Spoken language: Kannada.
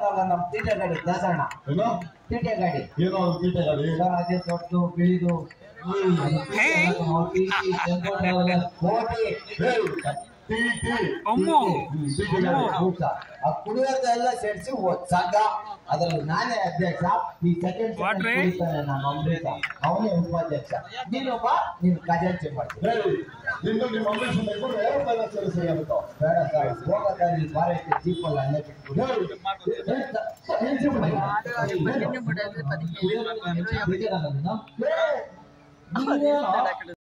ಅಲ್ಲ ನಮ್ಮ ತೀಟೆ ಗಾಡಿ ದಾಸಣ್ಣ ಏನೋ ತೀಟೆ ಗಾಡಿ ಏನೋ ಒಂದು ಕೀಟ ಗಾಡಿ ಸರ್ ಅದೇ ದೊಡ್ಡದು ಬಿಳಿದು ಕೋಟಿ ಏಯ್, ಟೀ ಟೀ ಅಮ್ಮೋ ಟೀ ಗಾಡಿ ಆ ಕುಡಿಯೋದೆಲ್ಲ ಸೇರಿಸಿ ಸಂಘ ಅದ್ರಲ್ಲಿ ನಾನೇ ಅಧ್ಯಕ್ಷ ಈ ಸೆಕೆಂಡ್ ವಾಟ್ರೆ? ಕುಡಿತಾನೆ ನಮ್ಮ ಅಮೃತ ಅವನೇ ಉಪಾಧ್ಯಕ್ಷ ನೀನೊಬ್ಬ ನೀನು ಖಜಾಂಚಿ ಮಾಡ್ತೀನಿ ಏಯ್, ನಿಂದು ನಿಮ್ಮ ಅಂಬರೀಷ್ ಕೊಟ್ರೆ ಯಾವ ಕಾಲ ಸರಿ ಸರಿ ಆಗುತ್ತೋ ಬೇಡ ಸರ್ ಹೋಗೋದಲ್ಲಿ ಬಾರ ಐತೆ ಜೀಪಲ್ಲಿ ಅಲ್ಲೇ ಬಿಟ್ಬಿಡು ಏಯ್, ಏನ್ ಸ- ಏನ್ ಜೀವ ಮಾಡಿದ? ಕುಡಿಯೋದು ಬೇಜಾರಲ್ಲ ನೀನು? ಏ, ನೀನೇನೋ?